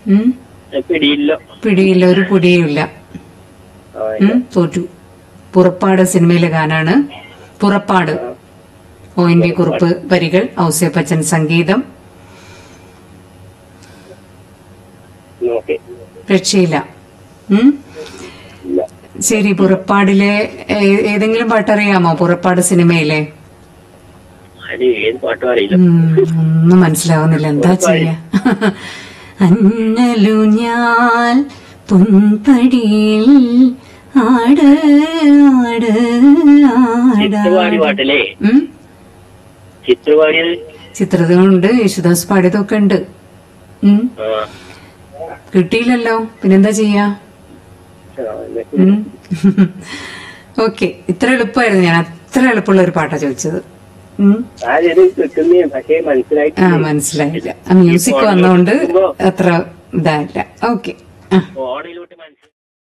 ഉം പിടിയില്ല പിടിയില്ല ഒരു പിടിയുമില്ല ആ, ഉം, തോറ്റു പുറപ്പാട് സിനിമയിലെ ഗാനാണ് പുറപ്പാട് ഒ എൻ വി കുറുപ്പ് വരികൾ ഔസേപ്പച്ചൻ സംഗീതം ഓക്കെ രക്ഷയില്ല ഉം ഇല്ല ശരി പുറപ്പാടിലെ ഏ- ഏതെങ്കിലും പാട്ടറിയാമോ പുറപ്പാട് സിനിമയിലെ അത് ഏത് പാട്ടും അറിയില്ല ഉം, ഒന്നും മനസ്സിലാവുന്നില്ല എന്താ ചെയ്യാ അന്നലുഞ്ഞാൽ പൊൻപടിയിൽ ആട് ആട് ചിത്രപാടി ആടാ പാട്ടല്ലേ ഉം ചിത്രപാടിയത് ചിത്രങ്ങളുണ്ട് യേശുദാസ് പാടിയതൊക്കെ ഉണ്ട് ഉം ആ കിട്ടിയില്ലല്ലോ പിന്നെന്താ ചെയ്യാ ആ, എന്നിട്ട് ഓക്കെ ഇത്ര എളുപ്പമായിരുന്നു ഞാൻ അത്ര എളുപ്പമുള്ള ഒരു പാട്ടാ ചോദിച്ചത് ഉം ആരത് കിട്ടുന്നേ പക്ഷേ മനസ്സിലായിട്ട് ആ മനസ്സിലായില്ല ആ മ്യൂസിക് വന്നോണ്ട് അത്ര ഇതായില്ല ഓക്കെ ആ ഫോണിലോട്ട് മനസ്സിലായി